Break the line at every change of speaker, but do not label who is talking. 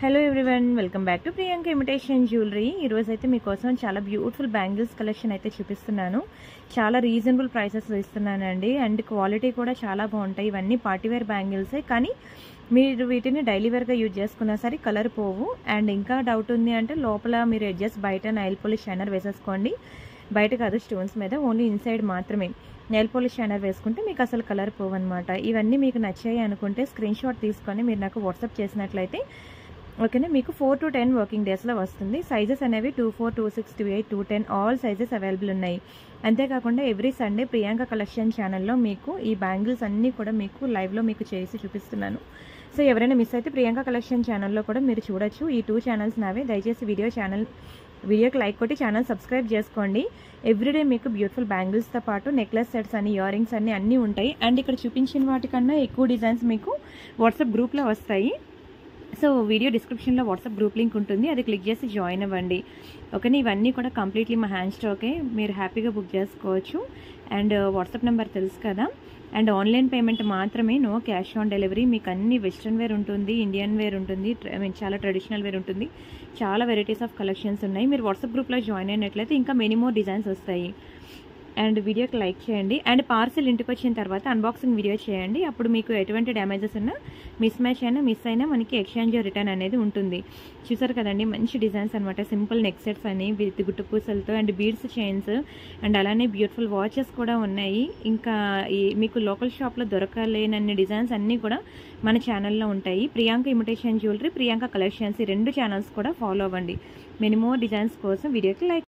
hello everyone welcome back to Priyanka imitation jewellery ఈరోజు అయితే మీకోసం చాలా బ్యూటిఫుల్ బ్యాంగిల్స్ కలెక్షన్ అయితే చూపిస్తున్నాను చాలా రీజనబుల్ ప్రైసెస్ ఇస్తున్నానండి అండ్ క్వాలిటీ కూడా చాలా బాగుంటాయి ఇవన్నీ పార్టీవేర్ బ్యాంగిల్సే కానీ మీరు వీటిని డైలీ వేర్గా యూజ్ చేసుకున్నా సరే కలర్ పోవు అండ్ ఇంకా డౌట్ ఉంది అంటే లోపల మీరు జస్ట్ బయట నైల్ పోలిష్ షైనర్ వేసేసుకోండి బయట కాదు స్టోన్స్ మీద ఓన్లీ ఇన్సైడ్ మాత్రమే నెయిల్ పోలిష్ షైనర్ వేసుకుంటే మీకు అసలు కలర్ పోవన్నమాట ఇవన్నీ మీకు నచ్చాయి అనుకుంటే స్క్రీన్ షాట్ తీసుకొని మీరు నాకు వాట్సాప్ చేసినట్లయితే ఓకేనా మీకు ఫోర్ టు టెన్ వర్కింగ్ డేస్లో వస్తుంది సైజెస్ అనేవి two four two six two eight two ten all sizes available ఉన్నాయి అంతేకాకుండా ఎవ్రీ సండే ప్రియాంక కలెక్షన్ ఛానల్లో మీకు ఈ బ్యాంగిల్స్ అన్నీ కూడా మీకు లైవ్లో మీకు చేసి చూపిస్తున్నాను సో ఎవరైనా మిస్ అయితే ప్రియాంక కలెక్షన్ ఛానల్లో కూడా మీరు చూడొచ్చు ఈ టూ ఛానల్స్ నావే దయచేసి వీడియో ఛానల్ వీడియోకి లైక్ కొట్టి ఛానల్ సబ్స్క్రైబ్ చేసుకోండి ఎవ్రీడే మీకు బ్యూటిఫుల్ బ్యాంగిల్స్తో పాటు నెక్లెస్ సెట్స్ అని ఇయర్ రింగ్స్ అన్ని అన్నీ ఉంటాయి అండ్ ఇక్కడ చూపించిన వాటికన్నా ఎక్కువ డిజైన్స్ మీకు వాట్సాప్ గ్రూప్లో వస్తాయి సో వీడియో డిస్క్రిప్షన్లో వాట్సాప్ గ్రూప్ లింక్ ఉంటుంది అది క్లిక్ చేసి జాయిన్ అవ్వండి ఓకేనా ఇవన్నీ కూడా కంప్లీట్లీ మా హ్యాండ్ స్టాకే మీరు హ్యాపీగా బుక్ చేసుకోవచ్చు అండ్ వాట్సాప్ నెంబర్ తెలుసు కదా అండ్ ఆన్లైన్ పేమెంట్ మాత్రమే నో క్యాష్ ఆన్ డెలివరీ మీకు అన్ని వెస్ట్రన్ వేర్ ఉంటుంది ఇండియన్ వేర్ ఉంటుంది ఐ మీన్ చాలా ట్రెడిషనల్ వేర్ ఉంటుంది చాలా వెరైటీస్ ఆఫ్ కలెక్షన్స్ ఉన్నాయి మీరు వాట్సాప్ గ్రూప్లో జాయిన్ అయినట్లయితే ఇంకా మెనీ మోర్ డిజైన్స్ వస్తాయి అండ్ వీడియోకి లైక్ చేయండి అండ్ పార్సిల్ ఇంటికి వచ్చిన తర్వాత అన్బాక్సింగ్ వీడియో చేయండి అప్పుడు మీకు ఎటువంటి డ్యామేజెస్ ఉన్నా మిస్ మ్యాచ్ అయినా మిస్ అయినా మనకి ఎక్స్చేంజ్ రిటర్న్ అనేది ఉంటుంది చూసారు కదండి మంచి డిజైన్స్ అనమాట సింపుల్ నెక్ సెట్స్ అని విత్ గుట్టు పూసలతో అండ్ బీడ్స్ చైన్స్ అండ్ అలానే బ్యూటిఫుల్ వాచెస్ కూడా ఉన్నాయి ఇంకా ఈ మీకు లోకల్ షాప్లో దొరకలేనన్ని డిజైన్స్ అన్నీ కూడా మన ఛానల్లో ఉంటాయి Priyanka imitation jewellery Priyanka collections ఈ రెండు ఛానల్స్ కూడా ఫాలో అవ్వండి మినిమో డిజైన్స్ కోసం వీడియోకి లైక్